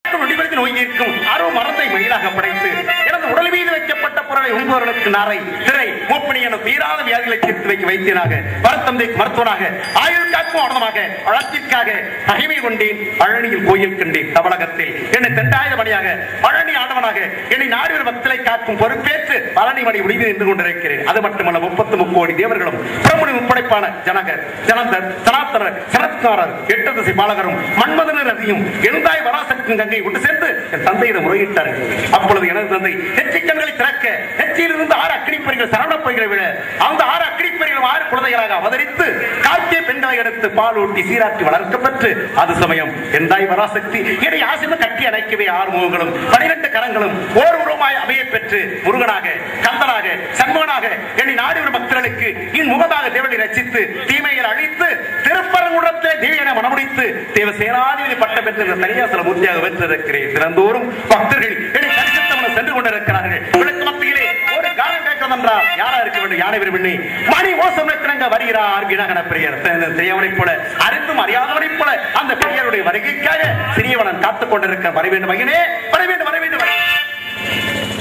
நொடிவெடுத்து நோய் இருக்கும் அருவ மரத்தை மயிலாக படைத்து எனது உடல் மீது வைக்கப்பட்ட பொருளை உண்பவர்களுக்கு நாரை திரை மூப்பணி என தீராத வியாதிகளை தீர்த்து வைக்க வைத்தியனாக வருத்தந்தை மருத்துவனாக ஆயுள் காக்கும் ஆனந்தமாக வளர்ச்சிக்காக தகைமை கொண்டேன் பழனியில் கோயில் கண்டேன் தமிழகத்தில் என்னை தெண்டாயுத மணியாக பழனி ஆண்டவனாக என்னை நாடுவர் பக்தலை காக்கும் பொறுப்பேற்று பழனி மணி முடிவு நின்று கொண்டிருக்கிறேன் அது மட்டுமல்ல முப்பத்து முக்கோடி தேவர்களும் பிரமுடி முப்படைப்பான ஜனகர் ஜனந்தர் சனாத்தனர் சரத்காரர் எட்டு திசை பாலகரும் மன்மதனர் அதியும் எழுந்தாய் வராசக்தி கங்கை கொண்டு சேர்ந்து என் தந்தையிடம் முறையிட்டார்கள் அப்பொழுது எனது தந்தை நெற்றிக் கண்களை திறக்க நெற்றியில் இருந்து ஆறு அக்கினிப்பறிகள் சரவணப்பைகளை விட அந்த ஆறு அக்கினிப்பறிகளும் ஆறு குழந்தைகளாக அவதரித்து காக்கிய பெண்களை எடுத்து பால் ஊட்டி சீராட்டி வளர்க்கப்பெற்று அது சமயம் எந்தாய் வராசக்தி என்னை ஆசிரியர் கட்டி அணைக்கவே ஆறு முகங்களும் பனிரெண்டு கரங்களும் ஓர் உருவமாய் அமைய பெற்று முருகனாக கந்தனாக சண்முகனாக என்னை நாடி வரும் பக்தர்களுக்கு இன் முகமாக தேவனை ரசித்து தீமைகள் அழித்து திருப்பரங்குடத்தை தேவியனை மனமுடித்து தேவ சேனாதிபதி பட்டம் பெற்று இந்த தனியாசல மூர்த்தியாக வென்றிருக்கிறேன் தினந்தோறும் பக்தர்கள் என்னை தரிசித்தவன சென்று கொண்டிருக்கிறார்கள் விளக்கு மத்தியிலே ஒரு காலம் கேட்கும் என்றால் யாரா இருக்க வேண்டும் யானை விரும்பினி மணி ஓசம் நிற்கிறங்க வருகிறார் வினகன பெரியர் தெ- தெரியவனைப் போல அறிந்தும் அறியாதவனைப் போல அந்த பெரியருடைய வருகைக்காக சிறியவனன் காத்துக் கொண்டிருக்க வர வேண்டும் மகனே வர வேண்டும் வர வேண்டும் வர வேண்டும்.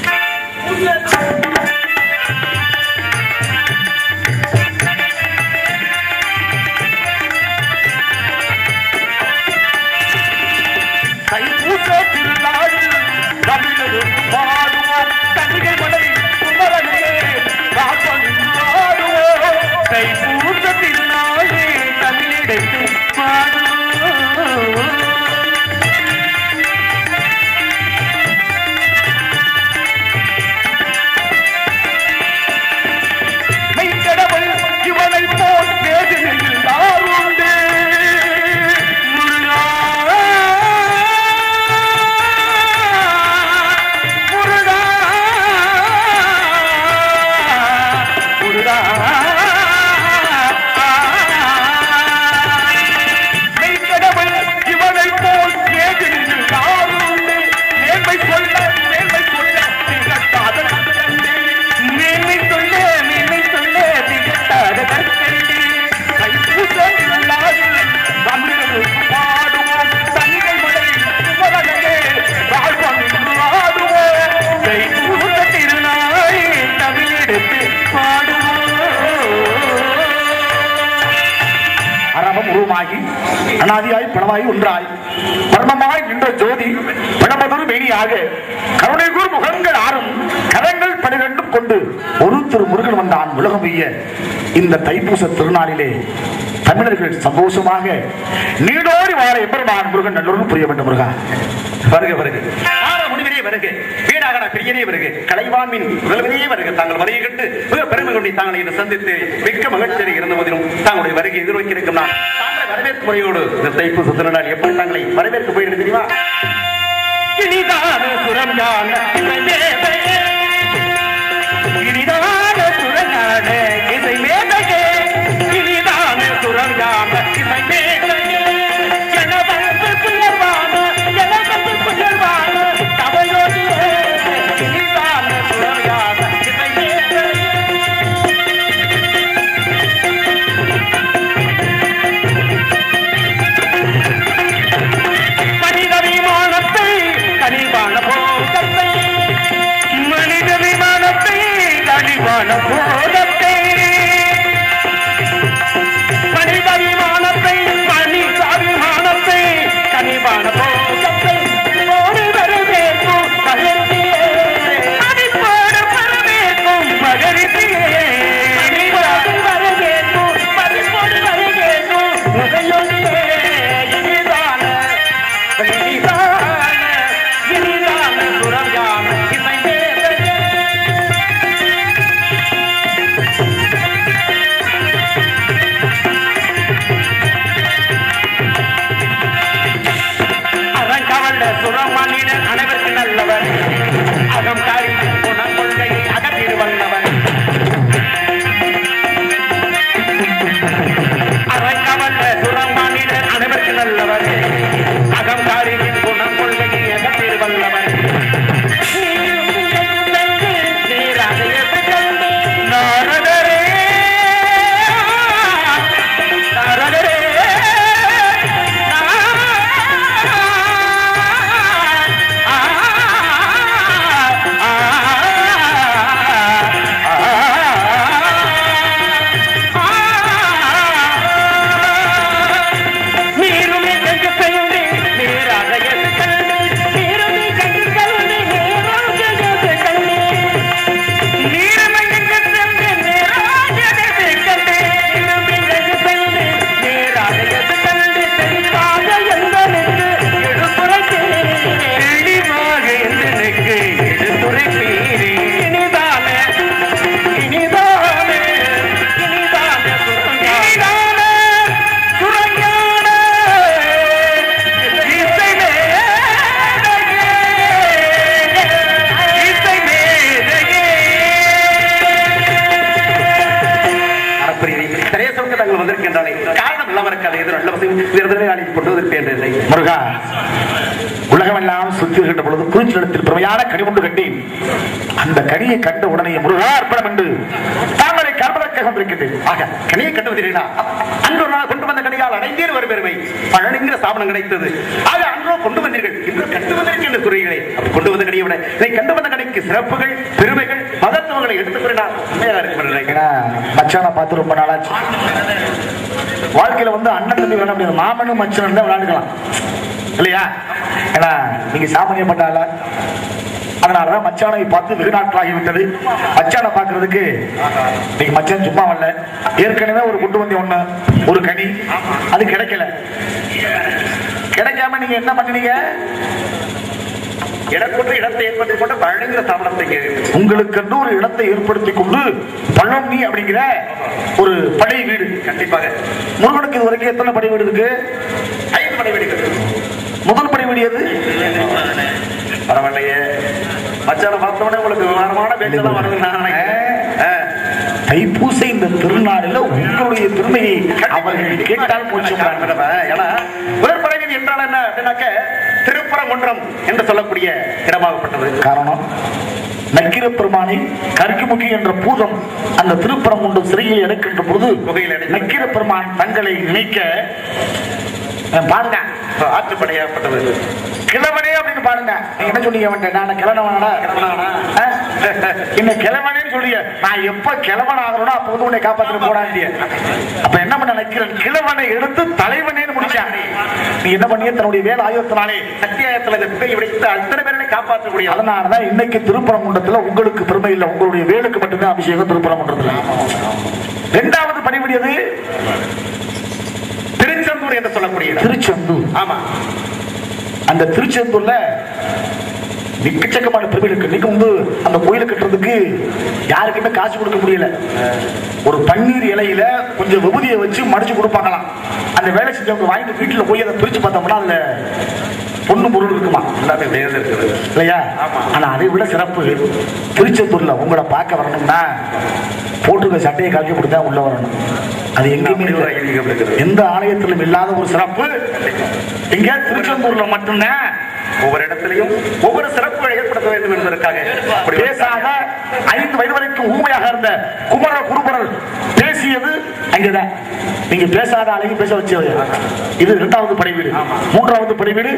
தைப்பூச திருநாளில் தமிழருக்கு பாடுவோம் கன்னிகை மலை குமரனே காப்பன் பாடுவோம் தைப்பூச திருநாளில் தமிழிடத்தை பாடுவோம் மெய்க்கடவுள் இவனை போல் வேதனையில் யாருண்டு முருகா முருகா முருகா மெய்க்கடவுள் இவனை போல் வேதனையில் யாருண்டு மேன்மை சொல்ல மேன்மை சொல்ல திகட்டாத கண்டே மேன்மை சொல்ல மேன்மை சொல்ல திகட்டாத கண்டே கைப்பூச உள்ளாரில் தமிழர்களுக்கு பாடுவோம் தங்கை மலை குமரனே வாழ்வம் ஆடுவோம் கைப்பூச திருநாளே தமிழெடுத்து பாடுவோம் அரவம் உருவமாகி அனாதியாய் பணமாய் ஒன்றாய் மர்மமாய் நின்ற ஜோதி பணமதுரு மேனியாக கருணைகூர் முகங்கள் ஆறும் கரங்கள் பனிரெண்டும் கொண்டு ஒரு திரு முருகன் வந்தான் உலகம் உய்ய இந்த தைப்பூச திருநாளிலே தமிழர்கள் சந்தோஷமாக நீடோடி வாழ எம்பெருமான் முருகன் நல்லொரு புரிய வேண்டும் முருகா வருக வருக ஆற முடிவிலே வருக வீணாகன பெரியனே வருக கலைவான்மின் முதல்வரே வருக தாங்கள் வருகை கண்டு மிக பெருமை கொண்டு தாங்களை இன்று சந்தித்து மிக்க மகிழ்ச்சியாக இருந்த போதிலும் தாங்களுடைய வருகை எதிர்நோக்கியிருக்கும் நான் தாங்களை வரவேற்பு முறையோடு இந்த தைப்பூச திருநாள் எப்படி தாங்களை வரவேற்க போயிருக்கு தெரியுமா இனிதான சுரஞ்சான இசைமேதையே இனிதான சுரஞ்சான இசைமேதையே இனிதான சுரஞ்சான இசைமேதையே எனவந்து புயல்வான எனவந்து புயல்வான கவையோடியே இனிதான சுரஞ்சான இசைமேதையே மனித விமானத்தை கனிவான போகத்தை மனித விமானத்தை கனிவான போகத்தை மனித விமானத்தை மனித விமானத்தை கனிவான போகத்தை ஓடி வரவேற்கும் மகிழ்ச்சியே அடிப்போடு வரவேற்கும் மகிழ்ச்சியே அடிப்போடு வரவேற்கும் மதிப்போடு வரவேற்கும் முகையொழியே இனிதான இனிதான இனிதான சுரங்கான இசை மேதையே அரங்கவல்ல சுரமணிடன் அனைவருக்கு நல்லவர் அகம் காரி குணம் கொள்கையை அகத்திடு வல்லவர் அரங்கவல்ல சுரமணிடன் அனைவருக்கு நல்லவர் அகம் காரி குணம் கொள்கையை அகத்திடு வல்லவர் நாரதரே நாரதரே சுத்தி வருகின்ற பொழுது குறிச்சிடத்தில் பிரமையான கனி கொண்டு கண்டேன் அந்த கனியை கண்ட உடனே முருகா அர்ப்பணம் என்று தாமரை கர்மதற்காக வந்திருக்கின்றேன் ஆக கனியை கண்டு வந்தீர்களா அன்று ஒரு நாள் கொண்டு வந்த கனியால் அடைந்தேன் ஒரு பெருமை பழனிங்கிற சாபனம் கிடைத்தது ஆக அன்றோ கொண்டு வந்தீர்கள் இன்று கண்டு வந்திருக்கின்ற குறிகளை அப்படி கொண்டு வந்த கனியை விட இதை கண்டு வந்த கனிக்கு சிறப்புகள் பெருமைகள் மகத்துவங்களை எடுத்துக் கூறினார் உண்மையாக இருக்கும் நினைக்கிறேன் ஏன்னா மச்சானை பார்த்து ரொம்ப நாளாச்சு வாழ்க்கையில வந்து அண்ணன் தம்பி விளையாட முடியாது மாமனும் மச்சனும் தான் விளையாண்டுக்கலாம் இல்லையா ஏன்னா நீங்க சாமானியப்பட்டால அதனாலதான் மச்சானை பார்த்து வெகு நாட்கள் ஆகிவிட்டது மச்சானை பார்க்கிறதுக்கு நீங்க மச்சான் சும்மா வரல ஏற்கனவே ஒரு குண்டு வந்தி ஒண்ணு ஒரு கனி அது கிடைக்கல கிடைக்காம நீங்க என்ன பண்ணீங்க இடக்கொன்று இடத்தை ஏற்படுத்திக் கொண்டு பழனிங்கிற சாபனத்தை இங்கே உங்களுக்கென்று ஒரு இடத்தை ஏற்படுத்தி கொண்டு பள்ளம் நீ அப்படிங்கிற ஒரு படை வீடு கண்டிப்பாக முருகனுக்கு இது வரைக்கும் எத்தனை படை வீடு இருக்கு ஐந்து மணி வெடிகள் முதல் படை வீடு எது பரவாயில்லையே மச்சான பார்த்தோன்னே உங்களுக்கு விமானமான பேச்செல்லாம் வருது நான் நினைக்கிறேன் ஆ. தைப்பூசை இந்த திருநாளில் உங்களுடைய பெருமையை அவர்கள் கேட்டால் போச்சு ஏன்னா முதல் படைவீதி என்றால் என்ன அப்படின்னாக்க திருப்பரங்குன்றம் என்று சொல்லக்கூடிய இடமாகப்பட்டது காரணம் நக்கிர பெருமானை கருக்குமுகி என்ற பூதம் அந்த திருப்பரங்குன்றம் சிறையில் எடுக்கின்ற பொழுது குகையில் அடைத்து- நக்கிர பெருமான் தங்களை நினைக்க அஹ், பாருங்க ஆற்றுப்படையாகப்பட்டது கிழவனே அப்படின்னு பாருங்க நீங்க என்ன சொன்னீங்க அவன்கிட்ட? நான் கிழவனாடா கிழவனாடா? என்ன கிழவனேன்னு சொல்லிய நான் எப்ப கிழவன் ஆகிறோனோ அப்ப வந்து உன்னை காப்பாத்திட்டு போடாண்டிய அப்ப என்ன பண்ண நினைக்கிறேன் கிழவனை எடுத்து தலைவனேன்னு முடிச்சான் நீ என்ன பண்ணிய தன்னுடைய வேலை ஆயுதத்தினாலே சத்தியாயத்தில் இந்த குகையை விடைத்து அத்தனை பேரை காப்பாற்றக்கூடிய அதனாலதான் இன்னைக்கு திருப்பரங்குன்றத்துல உங்களுக்கு பெருமை இல்லை உங்களுடைய வேலுக்கு மட்டும்தான் அபிஷேகம் திருப்பரங்குன்றத்துல இரண்டாவது பணிபுரியது திருச்செந்தூர் என்று சொல்லக்கூடிய இடம் திருச்செந்தூர் ஆமா அந்த திருச்செந்தூர்ல எக்கச்சக்கமான பெருமை இருக்கு நீங்க வந்து அந்த கோயிலை கட்டுறதுக்கு யாருக்குமே காசு கொடுக்க முடியல ஒரு பன்னீர் இலையில கொஞ்சம் விபூதியை வச்சு மடிச்சு கொடுப்பாங்களாம் அந்த வேலை செஞ்சவங்க வாங்கிட்டு வீட்டுல போய் அதை பிரிச்சு பார்த்தோம்னா அதுல பொண்ணு பொருள் இருக்குமா எல்லாமே நேர்ந்து இருக்குது இல்லையா ஆமா. ஆனா அதை விட சிறப்பு திருச்செந்தூர்ல உங்களை பார்க்க வரணும்னா போட்டுக்க சட்டையை கழட்டி கொடுத்தா உள்ள வரணும் அது எங்கேயுமே அப்படி ஒரு இல்லை. ஐதீகம் இருக்குது. எந்த ஆலயத்திலும் இல்லாத ஒரு சிறப்பு எங்க திருச்செந்தூர்ல மட்டும்தான் ஒவ்வொரு இடத்திலையும் ஒவ்வொரு சிறப்புகளை ஏற்படுத்த வேண்டும் என்பதற்காக அப்படி பேசாத ஐந்து வயது வரைக்கும் ஊமையாக இருந்த குமர குருபரர் பேசியது அங்கதான் நீங்க பேசாத அழகி பேச வச்சது இது இரண்டாவது படைவீடு மூன்றாவது படைவீடு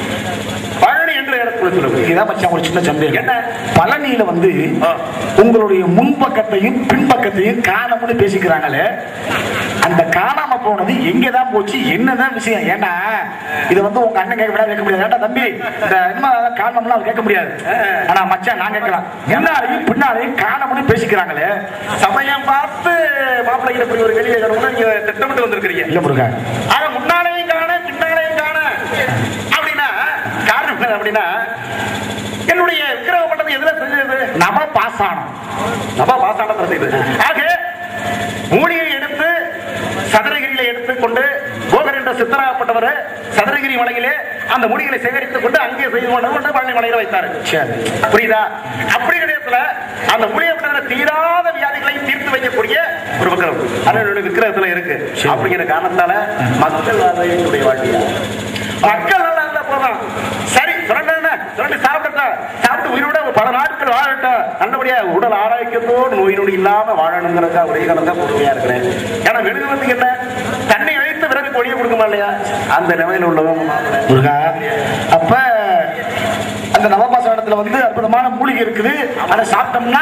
பழனி என்று இடத்துல சொல்லுவது இதான் மச்சான் ஒரு சின்ன சந்தேகம் என்ன? பழனியில வந்து ஆ. உங்களுடைய முன்பக்கத்தையும் பின்பக்கத்தையும் காணாமனு பேசிக்கிறாங்களே அந்த காணாம போனது எங்கதான் போச்சு என்னதான் விஷயம் ஏன்னா இது வந்து உங்க அண்ணன் கேட்க முடியாது கேட்க முடியாது ஏன்டா தம்பி இந்த என்ன காரணம்லாம் அவர் கேட்க முடியாது ஆனா மச்சான் நான் கேட்கலாம் என்னாலையும் பின்னாலையும் காணாமனு பேசிக்கிறாங்களே சமயம் பார்த்து மாப்பிள்ளைகிட்ட இப்படி ஒரு வெளியே நீங்க திட்டமிட்டு வந்திருக்கிறீங்க இல்ல முருகா ஆனா முன்னாலேயும் காண பின்னாலேயும் காண அப்படின்னா காரணம் என்ன அப்படின்னா என்னுடைய விக்கிரக பட்டது எதுல செஞ்சது நம்ம பாஸ் ஆனோம் நம்ம பாசாளத்தில் செய்தது ஆக மூலிகை எடுத்து சதுரகிரியில எடுத்துக்கொண்டு போகர் என்ற சித்தராகப்பட்டவர் சதுரகிரி மலையிலே அந்த மூலிகளை சேகரித்துக் கொண்டு அங்கே செய்து கொண்டு கொண்டு பழனி மலையில வைத்தார் சரி புரியுதா அப்படி கிடையத்துல அந்த மூலிகைப்பட்ட தீராத வியாதிகளை தீர்த்து வைக்கக்கூடிய ஒரு விக்கிரம் அதனுடைய விக்கிரகத்துல இருக்கு அப்படிங்கிற காரணத்தால மக்கள் என்னுடைய வாழ்க்கையா மக்கள் நல்லா இருந்தா போதும் சரி சுரண்ட சுரண்டி சாப்பிடட்டும் சாப்பிட்டு உயிரோட ஒரு பல நாட்கள் வாழட்டும் நல்லபடியா உடல் ஆரோக்கியத்தோடு நோய் நொடி இல்லாம வாழணுங்கிறதா ஒரே காலம் தான் பொறுமையா இருக்கிறேன் ஏன்னா மெழுகுவத்துக்கு என்ன தண்ணி வைத்து விறகு பொடியை கொடுக்குமா இல்லையா அந்த நிலைமையில் உள்ளவங்க மாப்பிள்ளை. முருகா அப்ப அந்த நவபாசனத்துல வந்து அற்புதமான மூலிகை இருக்குது அதை சாப்பிட்டோம்னா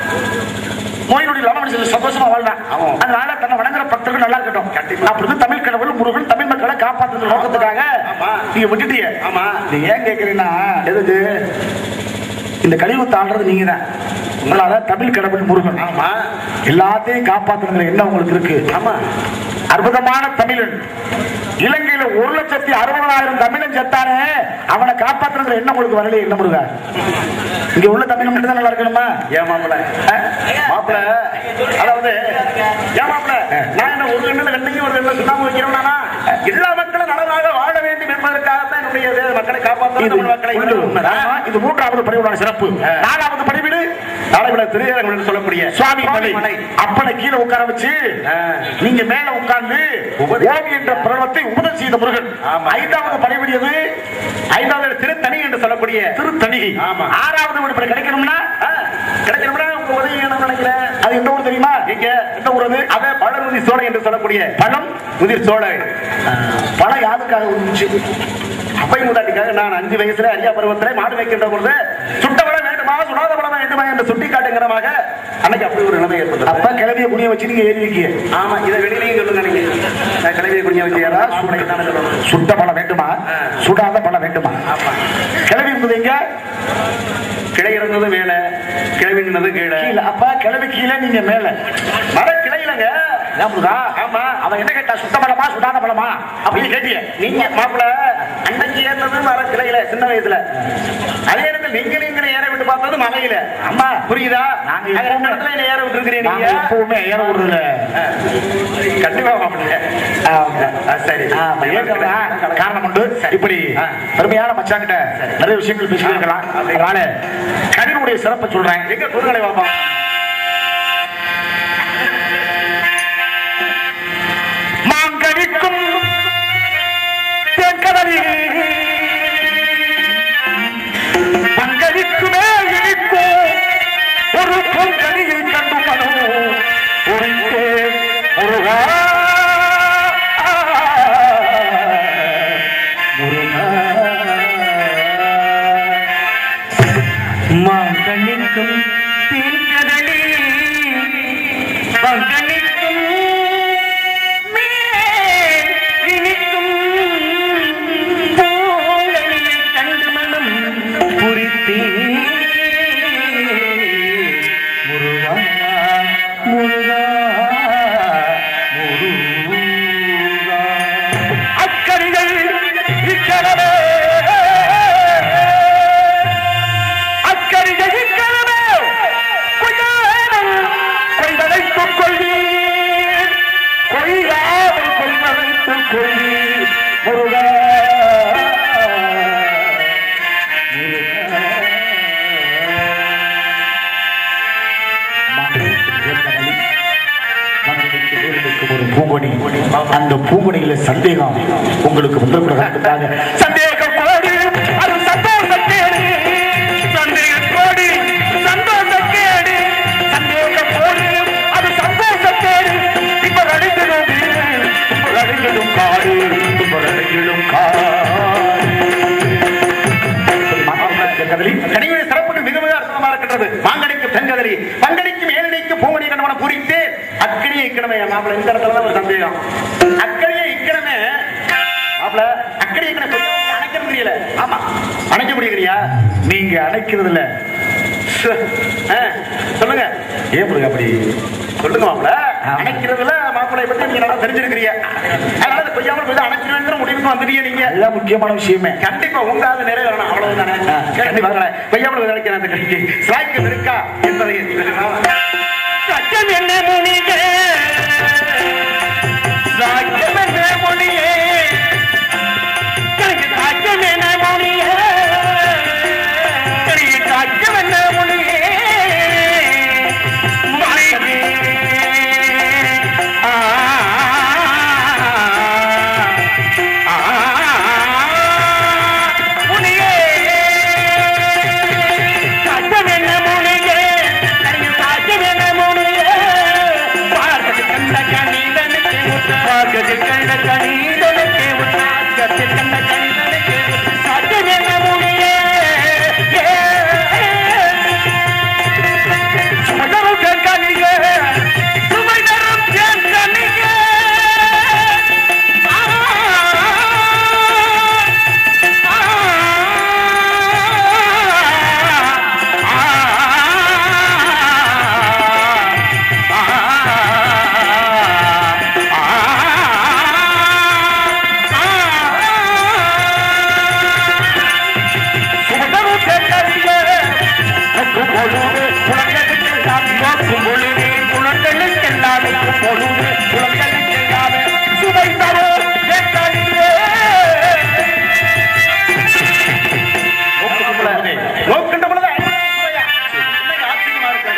நோய் நொடி இல்லாம மனுஷன் சந்தோஷமா வாழ்றான் ஆமா. அதனால தன்னை வணங்குற பக்தர்கள் நல்லா இருக்கட்டும் கண்டிப்பா. அப்படி தமிழ் கடவுள் முருகன் தமிழ் மக்களை காப்பாற்றுற நோக்கத்துக்காக ஆமா. நீங்க விட்டுட்டீங்க ஆமா. நீ ஏன் கேக்குறீங்கன்னா எதுக்கு இந்த கழிவு தாண்டது நீங்க தான் உங்களால தமிழ் கடவுள் முருகன் ஆமா எல்லாத்தையும் காப்பாத்துங்கிற எண்ணம் உங்களுக்கு இருக்கு ஆமா அற்புதமான தமிழன் இலங்கையில ஒரு லட்சத்தி அறுபதாயிரம் தமிழன் செத்தானே அவனை காப்பாற்றுங்கிற எண்ணம் உங்களுக்கு வரலையே என்ன முருகா இங்க உள்ள தமிழ் மட்டும் தான் நல்லா இருக்கணுமா ஏன் மாப்பிள மாப்பிள அதாவது ஏன் மாப்பிள நான் என்ன ஒரு எண்ணெய் ரெண்டையும் ஒரு எண்ணெய் சுண்ணாம்பு வைக்கிறோம்னா எல்லா மக்களும் நலமாக வாழ வேண்டும் என்பதற்காக தான் என்னுடைய வே- மக்களை காப்பாற்ற இது தமிழ் மக்களை உள்ளு. உண்மைதான். ஆமா, இது மூன்றாவது படிவுடான சிறப்பு நாலாவது படிவீடு நாளை திருநகரம் என்று சொல்லக்கூடிய சுவாமி மலை மலை அப்பனை கீழே உட்கார வச்சு ஆ. நீங்க மேல உட்கார்ந்து ஓவி என்ற பிரணவத்தை உபதம் செய்த முருகன் ஆமா. ஐந்தாவது படைபடியது ஐந்தாவது திருத்தணி என்று சொல்லக்கூடிய திருத்தணிகை ஆமா. ஆறாவது விடுபட கிடைக்கணும்னா ஆ, கிடைக்கணும்னா உங்க உதவி வேணும்னு நினைக்கிறேன் அது எந்த ஊர் தெரியுமா இங்க எந்த ஊர் அது அத பழமுதிர் சோலை என்று சொல்லக்கூடிய பழம் முதிர் சோலை பழம் யாருக்காக இருந்துச்சு அப்பை மூதாட்டிக்காக நான் அஞ்சு வயசுல அரியா பருவத்திலே மாடு வைக்கின்ற பொழுது சுட்ட பழம் வேண்டுமா சுடாத பழம் வேண்டுமா என்று சுட்டி காட்டுங்கிறமாக அன்னைக்கு அப்படி ஒரு நிலைமை ஏற்பட்டது அப்ப கிளவிய குனிய வச்சு நீங்க ஏறி வைக்கிய ஆமா இதை வெளியிலையும் சொல்லுங்க நீங்க நான் கிளவியை குடிய வச்சு யாரா மாப்பிள்ளை தானே சொல்லணும் சுட்ட பழம் வேண்டுமா ஆ. சுடாத பழம் வேண்டுமா ஆமா கிளவி இருந்தது எங்க கிளை இருந்தது மேல கிளவி நின்னது கீழே கீழே அப்ப கிளவி கீழே நீங்க மேல மர கிளையிலங்க ஏன் முருகா? ஆமா அவன் என்ன கேட்டா சுத்த பழமா சுடாத பழமா அப்படின்னு கேட்டிய நீங்க மாப்பிள்ள அன்னைக்கு ஏறினது மர கிளையில சின்ன வயசுல அதே நேரத்தில் நீங்க நீங்க ஏற விட்டு பார்த்தது மலையில அம்மா புரியுதா நாங்க நாங்க ரெண்டு இடத்துல என்னை ஏற விட்டுருக்கிறீங்க நாங்க நீங்க எப்பவுமே ஏற விடுறதுல கண்டிப்பா மாப்பிள்ள ஆ, சரி ஆமா, ஏற்கனவே காரணம் உண்டு இப்படி ஆ. பெருமையான மச்சாங்கிட்ட நிறைய விஷயங்கள் பேசி இருக்கலாம் அதனால கனினுடைய சிறப்பை சொல்றேன் எங்க குருகளை வாப்பா மாங்கனிக்கும் தென்கடலி பங்களிக்குமே இனிக்கும் ஒரு பொங்கலியை கண்டு மனோ உரித்தே முருகா மாங்கனிக்கும் தீர்க்கடலி பங்கனிக்கும் மேல் இனிக்கும் பூங்கனியை கண்டு மனம் புரித்தே முருகா முருகா முருகா அக்கறிகள் இக்கரவே அக்கறிகள் இக்கரவே கொய்யாமல் கொய்தழைத்துக் கொள்வீர் கொய்யாமல் கொய்தழைத்துக் கொள்வீர் முருகா ஒரு பூங்கொடி அந்த பூங்கொடியில சந்தேகம் உங்களுக்கு வந்துடக்கூடாது சந்தேகம் கோடி அது சந்தோஷத்தேடு சந்தேகம் கோடி சந்தோஷத்தேடு சந்தேகம் கோடி அது சந்தோஷத்தேடு இப்ப அடைந்ததும் இப்ப அடைந்ததும் காடு இப்ப அடைந்ததும் காடு கனிவுடைய சிறப்புகள் மிக மிக அற்புதமா இருக்கின்றது மாங்கனிக்கு தென்கதலி பங்கனிக்கு மேலடிக்கு பூங்கனி கண்டவன குறித்து அக்கனியை இக்கணமே மாப்பிள இந்த இடத்துல தான் ஒரு சந்தேகம் அக்கனியை இக்கணமே மாப்பிள அக்கனியை இக்கணமே அணைக்க முடியல ஆமா அணைக்க முடியலையா நீங்க அணைக்கிறதுல சொல்லுங்க ஏன் முருகா அப்படி சொல்லுங்க மாப்பிள அணைக்கிறதுல மாப்பிளை பத்தி நீங்க நல்லா தெரிஞ்சிருக்கிறீங்க அதனால இந்த கொய்யாமல் போய் அணைக்கிறேங்கிற முடிவுக்கு வந்துட்டீங்க நீங்க அதுதான் முக்கியமான விஷயமே கண்டிப்பா உங்க அது நிறைவேறணும் அவ்வளவுதானே ஆ. கண்டிப்பா கொய்யாமல் விளைவிக்கிற அந்த கட்சிக்கு சாய்க்கு இருக்கா என்பதை சட்டம் என்ன முனிக ராஜ்யம் என்ன மொழியே எனக்கு ராஜ்யம் என்ன மொழியே எனக்கு ராஜ்யம் என்ன மொழியே மொழியே. ஆ, ஆ, முனியே. சட்டம் என்ன முனியே எனக்கு ராஜ்யம் என்ன முனியே பார்க்கது கண்ட கணிதனுக்கு முத்த பார்க்கது கண்ட கணிதனுக்கு முத்த பார்க்கது கண்ட கணிதனுக்கு சட்டம் என்ன முனியே சுமதரும் கண்கணியே சுமைதரும் கண்கணியே சுவை தரும் நோக்கின்ற பொழுது ஐம்பது சுவையா? இன்னைக்கு ஆச்சரியமா இருக்கு.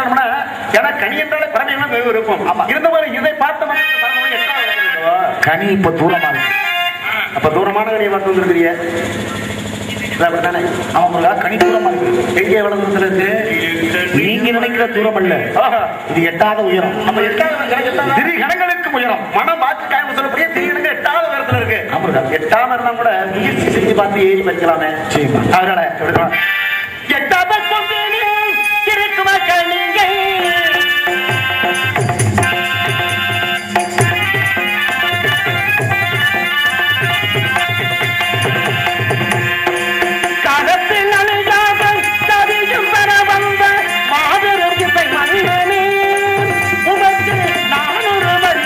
காரணம்னா ஏன்னா கனி என்றாலே பறவை எல்லாம் வெகு இருக்கும் ஆமா. இருந்தபோது இதை பார்த்த மக்களுக்கு பறவை எட்டாவது இடத்துல இருக்கவா? கனி இப்ப தூரமா இருக்கு அப்ப தூரமான கனியை பார்த்து வந்திருக்கிறிய அப்படித்தானே ஆமா முருகா கனி தூரமா இருக்கு எங்கே எவ்வளவு தூரத்துல இருக்கு நீங்க நினைக்கிற தூரம் அல்ல ஆஹா. இது எட்டாத உயரம் அப்ப எட்டாவது கணக்கு எட்டாவது திரி கணங்களுக்கு உயரம் மனம் பார்த்து காயம் சொல்லக்கூடிய திரி கணக்கு எட்டாவது இடத்துல இருக்கு ஆமாடா. எட்டாவது இருந்தா கூட முயற்சி செஞ்சு பார்த்து ஏறி வைக்கலாமே சரிம்மா. அதனால எப்படிதான் எட்டாவது கொம்பினில் இருக்குமா கனிகை காலத்தில் அழுகாத கவியும் பெற வந்த மாபெரும் இசை மனிதனே உனக்கு நான் ஒரு வரி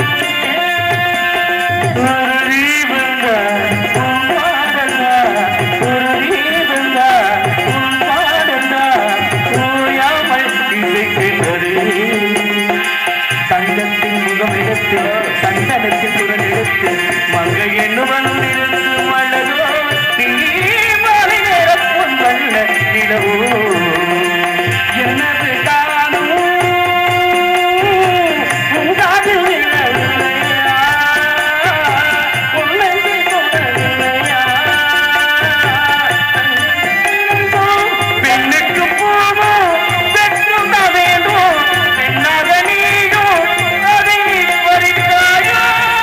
தங்கத்தின் முகமெடுத்து சந்தனத்தின் குரல் எடுத்து மங்கை எண்ணுவன் இருக்கும் அழகோ நீ மாலை நேரப்பும் வண்ண நிலவோ எனது காணும் உங்காதில் இல்லையா உன்னை தொடரலையா பெண்ணுக்கு போவோம் பெற்றும் தான் வேண்டும் பெண்ணாக நீயும் அதை நீ பறித்தாயோ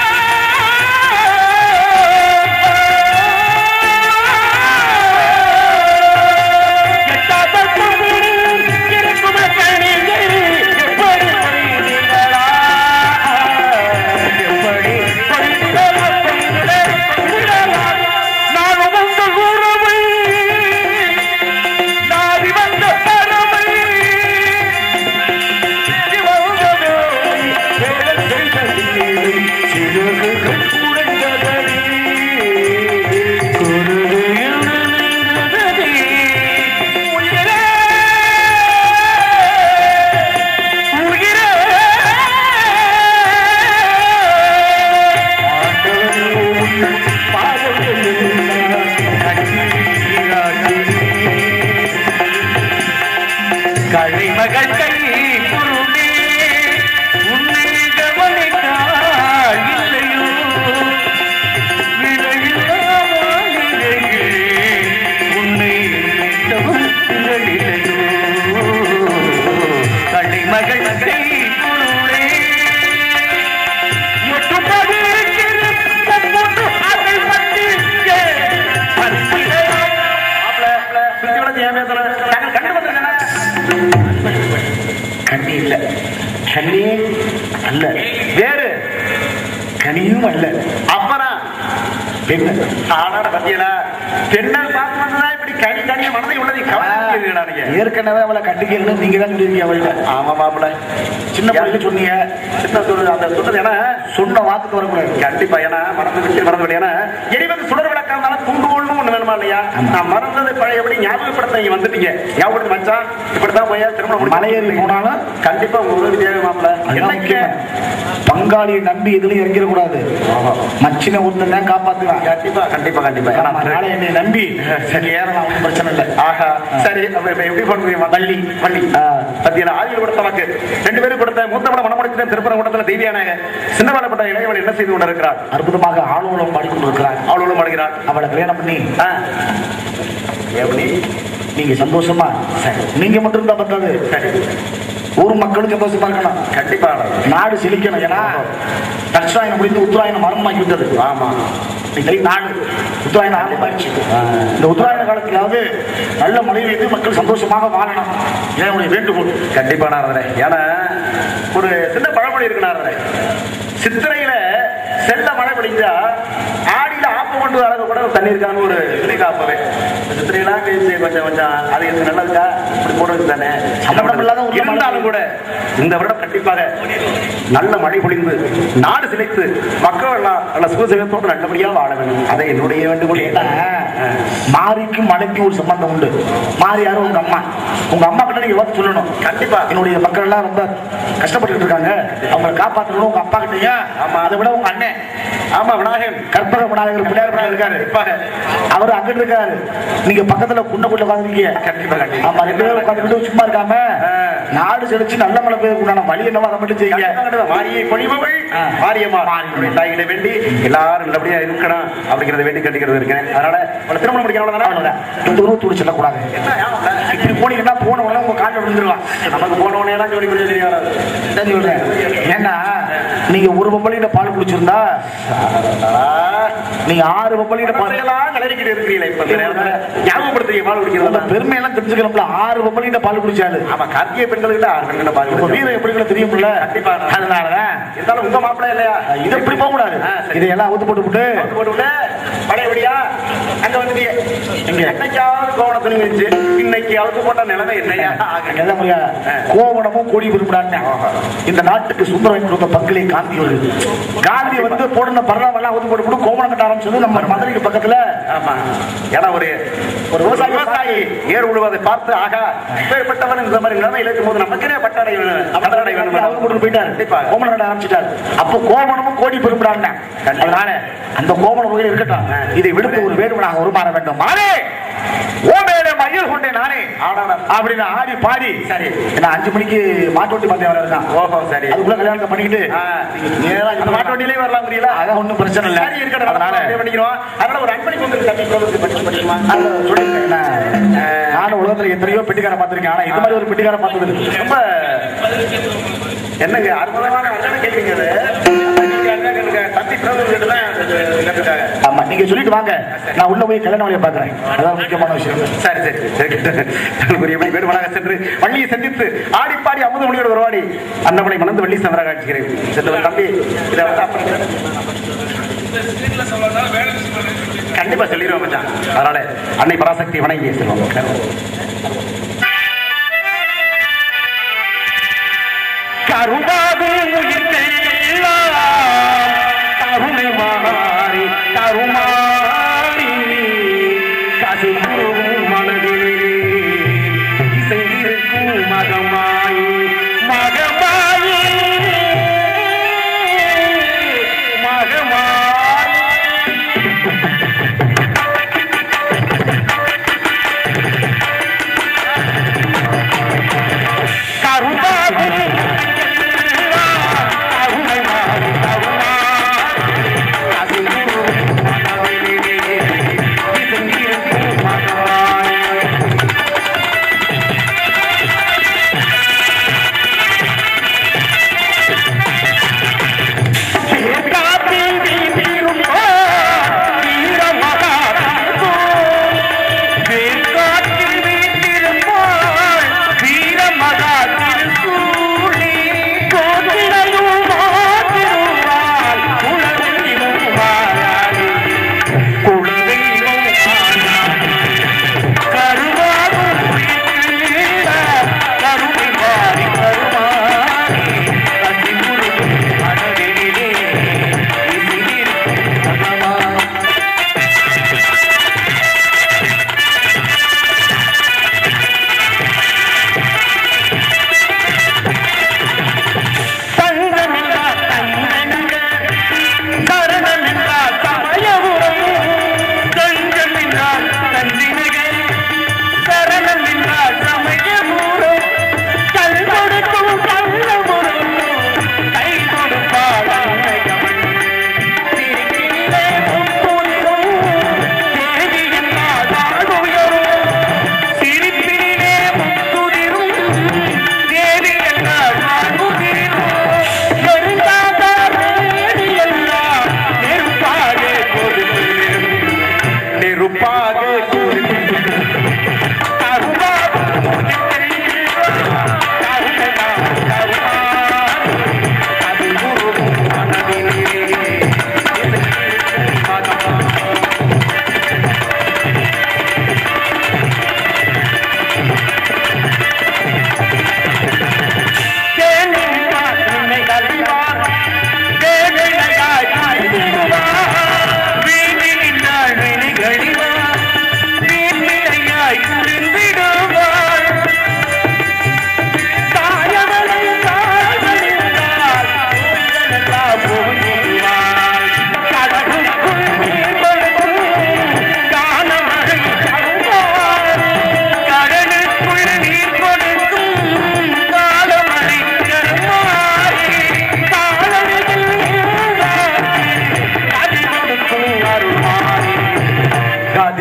எட்டாத கொம்பினில் இருக்கும் கனிகள் எப்படி பொழிந்தீர்களா? எப்படி பொழிந்தீர்களா? பொழிந்தீர்களா? பொழிந்தீர்களா? நான் உங்கள் உறவை நாடி வந்த பறவை சிவந்ததோ, வேடல் செய்ததில்லை, சிறகுகள் உடைந்ததடி. குருதியில் நனைந்ததடி. உயிரே, உயிரே, ஆண்டவன் உன் பாதங்களில் கண்ணீராடி. கலைமகள் கை குருடே உன்னை கவனித்தால் இல்லையோ விலையில்லா மாளிகையே உன்னை கவனித்தல் இல்லையோ கலைமகள் கை குருடே எட்டுப்படி இருக்கிற தற்போது அதை பற்றி பரிசிலையா சுத்தி விட ஏன் பேசுறேன் நாங்கள் கண்டு வந்திருக்கேன் கண்ணி இல்ல கண்ணி அல்ல வேறு கனியும் அல்ல அப்புறம் பெண்ணு ஆனாட பத்தியலா பெண்ணால் பார்த்து வந்ததா இப்படி கனி கனிய மனதை உள்ளதை கவனிக்கிறீங்களா நீங்க ஏற்கனவே அவளை கட்டிக்கணும் நீங்க தான் சொல்லிருக்கீங்க அவள்கிட்ட ஆமா மாப்பிள்ள சின்ன பிள்ளைக்கு சொன்னீங்க சின்ன சொல்லு அந்த சொன்னது ஏன்னா சொன்ன வார்த்தைக்கு வரக்கூடாது கண்டிப்பா ஏன்னா மறந்து விட்டு மறந்து விட்டு ஏன்னா எரிவது சுடர் விளக்கா இருந்தாலும் துண்டு ஒண்ணு ஒண்ணு வேணுமா இல்லையா நான் மறந்தது பழையபடி ஞாபகப்படுத்த நீங்க வந்துட்டீங்க ஞாபகப்படுத்த மச்சான் இப்படித்தான் போய் திருமணம் முடிச்சு மலையேறி போனாலும் கண்டிப்பா உங்க உதவி தேவை மாப்பிள்ள அதுதான் என்னைக்கு முக்கியம். பங்காளியை நம்பி எதுலயும் இறங்கிடக்கூடாது மச்சினை ஒருத்தன் தான் காப்பாத்துவான் கண்டிப்பா கண்டிப்பா கண்டிப்பா ஏன்னா நாளை என்னை நம்பி சரி ஏறலாம் ஒன்றும் பிரச்சனை இல்லை ஆஹா சரி அப்ப இப்ப எப்படி பண்ணுவீங்க வள்ளி வள்ளி ஆ. பத்தியில ஆயுள் கொடுத்த வாக்கு ரெண்டு பேரும் கொடுத்த மூத்தவள மனமுடிச்சு திருப்பரம் கூட்டத்தில் தெய்வியானாங்க சின்னவளப்பட்ட இளையவள் என்ன செய்து கொண்டிருக்கிறாள் அற்புதமாக ஆளுநம் பாடிக்கொண்டிருக்கிறார் அவளோடு மடுகிறாள் அவளை கல்யாணம் பண்ணி ஆ. எப்படி நீங்க சந்தோஷமா நீங்க மட்டும் இருந்தா பத்தாது சரி ஊர் மக்களும் சந்தோஷமா இருக்கணும் கண்டிப்பா நாடு செழிக்கணும் ஏன்னா தட்சாயணம் முடிந்து உத்தராயணம் மரணமாக்கி விட்டது ஆமா இன்னைக்கு நாடு உத்தராயணம் ஆரம்பமாயிடுச்சு இந்த உத்தராயண காலத்திலாவது நல்ல மழை பெய்து மக்கள் சந்தோஷமாக வாழணும் இதான் என்னுடைய வேண்டுகோள் கண்டிப்பா நாரதரே ஏன்னா ஒரு சின்ன பழமொழி இருக்கு நாரதரே சித்திரையில செல்ல மழை பிடிச்சா ஆடியில ஆப்ப கொண்டு வரது கூட தண்ணி இருக்கான்னு ஒரு துணி காப்பவே சித்திரையெல்லாம் கழிச்சு கொஞ்சம் கொஞ்சம் அது எனக்கு நல்லதுக்கா இப்படி போடுறது தானே அந்த வருடம் இல்லாத ஒரு மழை இருந்தாலும் கூட இந்த வருடம் கண்டிப்பாக நல்ல மழை பொழிந்து நாடு சிலைத்து மக்கள் எல்லாம் நல்ல சுகசுகத்தோடு நல்லபடியா வாழ வேண்டும் அதை என்னுடைய வேண்டுகோள் ஏன்னா, மாரிக்கும் மழைக்கும் ஒரு சம்பந்தம் உண்டு மாறி யாரும் உங்க அம்மா உங்க அம்மா கிட்ட நீங்க பார்த்து சொல்லணும் கண்டிப்பா என்னுடைய மக்கள் எல்லாம் ரொம்ப கஷ்டப்பட்டு இருக்காங்க அவங்களை காப்பாற்றணும் உங்க அப்பா கிட்டயா ஆமா. அதை விட உங்க அண்ணன் ஆமா விநாயகன் கற்பக விநாயகர் பிள்ளையார் அவர் இருக்காரு கண்டிப்பாக. அவர் அங்கிட்டு இருக்காரு நீங்க பக்கத்துல குண்டக்குள்ள உட்காந்துருக்கீங்க கண்டிப்பா, கண்டிப்பா. ஆமா ரெண்டு பேரும் உட்காந்துக்கிட்டு சும்மா இருக்காம நாடு செழிச்சு நல்ல மழை பெய்யக்கூடாது வழி என்னவோ அதை மட்டும் செய்யுங்க கண்டிப்பாக மாரியை பொழிபவள் ஆ. மாரியம்மா மாரியம்மா தாயிட வேண்டி எல்லாரும் நல்லபடியா இருக்கணும் அப்படிங்கறத வேண்டி கண்டிக்கிறது இருக்கேன் அதனால உங்களை திருமணம் முடிக்கணும் அவ்வளவுதான். இந்த உருவத்தோடு சொல்லக்கூடாது இப்படி போனீங்கன்னா போன உடனே உங்க காலில் விழுந்துருவான் நமக்கு போன உடனே எல்லாம் ஜோடி பண்ணி தெரியாது சரி சொல்றேன் ஏன்னா நீங்க ஒரு பொம்பளையிட்ட பால் குடிச்சிருந்தா நீங்க ஆறு பொம்பளையிட்ட பால் எல்லாம் கலரிக்கிட்டு இருக்கிறீங்களே இப்ப இந்த நேரத்துல ஞாபகப்படுத்துறீங்க பால் உங்க குடிக்கிறது பெருமையெல்லாம் தெரிஞ்சுக்கணும்ல ஆறு பொம்பளையிட்ட பால் குடிச்சாரு ஆமா கார்த்திகை பெண்களுக்கு ஆறு பெண்களை பால் உங்க குடிச்சாங்க. வீரம் எப்படி தெரியும்ல கண்டிப்பா. அதனாலதான் இருந்தாலும் உங்க மாப்பிள்ளை இல்லையா இது எப்படி போக கூடாது ஆ, சரி. இதையெல்லாம் அவுத்து போட்டு விட்டு போட்டு போட்டு விட்டு பழையபடியா அங்க வந்துட்டியே எங்க? என்னைக்காவது கோவண துணி வச்சு இன்னைக்கு அவுத்து போட்ட நிலைமை என்னையா ஆகுங்க எல்லாம் முடியாது. கோவணமும் கோடி விரும்பினாங்க இந்த நாட்டுக்கு சுந்தரம் கொடுத்த பங்களே காந்தி வருது காந்தி வந்து போடுன பரவாயில்ல அவுத்து போட்டு விட்டு கோவணம் கட்ட ஆரம்பிச்சது நம்ம மதுரைக்கு பக்கத்துல ஆமா ஏன்னா ஒரு ஒரு விவசாயி விவசாயி ஏர் உழுவதை பார்த்து ஆகா இப்பேற்பட்டவன் இந்த மாதிரி நிலைமையில் இருக்கும்போது நமக்கே பட்டாடை வேணும் பட்டாடை வேணும் அவங்க போட்டு போயிட்டாரு கண்டிப்பா கோமணம் கட்ட ஆரம்பிச்சிட்டாரு அப்போ கோமணமும் கோடி பெருமிடாங்க அதனால அந்த கோமணம் வகையில் இருக்கட்டும் இதை விடுத்து ஒரு வேடுவனாக உருமாற வேண்டும் மாறே ஓ மேலே மயில் கொண்டேன் நானே ஆடாடம். அப்படின்னு ஆடி பாடி சரி. நான் அஞ்சு மணிக்கு மாட்டோட்டி பார்த்தேன் வர இருக்கான் ஓஹோ சரி அதுக்குள்ள கல்யாணத்தை பண்ணிக்கிட்டு ஆ, நேரா அந்த மாட்டு வண்டியிலே வரலாம் புரியல அதான் ஒண்ணும் பிரச்சனை இல்ல சரி இருக்கட்டும் அதனால அதனால அப்படியே பண்ணிக்கிறோம் அதனால ஒரு அன்பளிப்பு உங்களுக்கு தம்பி சொல்லுறது பற்றி படிக்குமா அது சொல்லிருக்கேன் நான். நானும் உலகத்துல எத்தனையோ பெட்டிக்கார பார்த்திருக்கேன் ஆனா இது மாதிரி ஒரு பெட்டிக்கார பார்த்தது இல்லை. ரொம்ப என்னங்க அற்புதமான அண்ணனை கேட்குறீங்க அது நீங்க அண்ணன் எனக்கு தம்பி பிரதமர் கிட்ட தான் கேட்டுட்டாங்க ஆமா நீங்க சொல்லிட்டு வாங்க நான் உள்ள போய் கல்யாண வழியை பாக்குறேன் அதான் முக்கியமான விஷயம் சரி சரி சரி தனக்குரியபடி வேடுமனாக சென்று வள்ளியை சந்தித்து ஆடிப்பாடி அமுத மொழியோட உருவாடி அன்னமனை மணந்து வள்ளி சந்திரா காட்சிக்கிறேன் சென்றவர் தம்பி இதை வந்து அப்புறம் கண்டிப்பா சொல்லிடுவோம் மச்சான் அதனால அன்னை பராசக்தி வணங்கி செல்வோம் கருணாகும் உயிர்க்கெல்லாம் கருணை மாறி கருமாறி கசுக்கும் மனதிலே இசைந்திருக்கும் மகமாயி மகமாயி மகமாயி கருணாகும்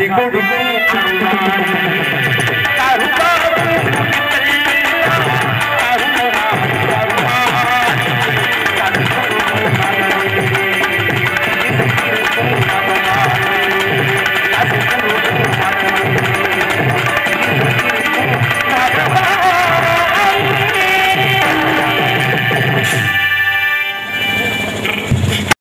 கொடுக்கும் அருள்வாய்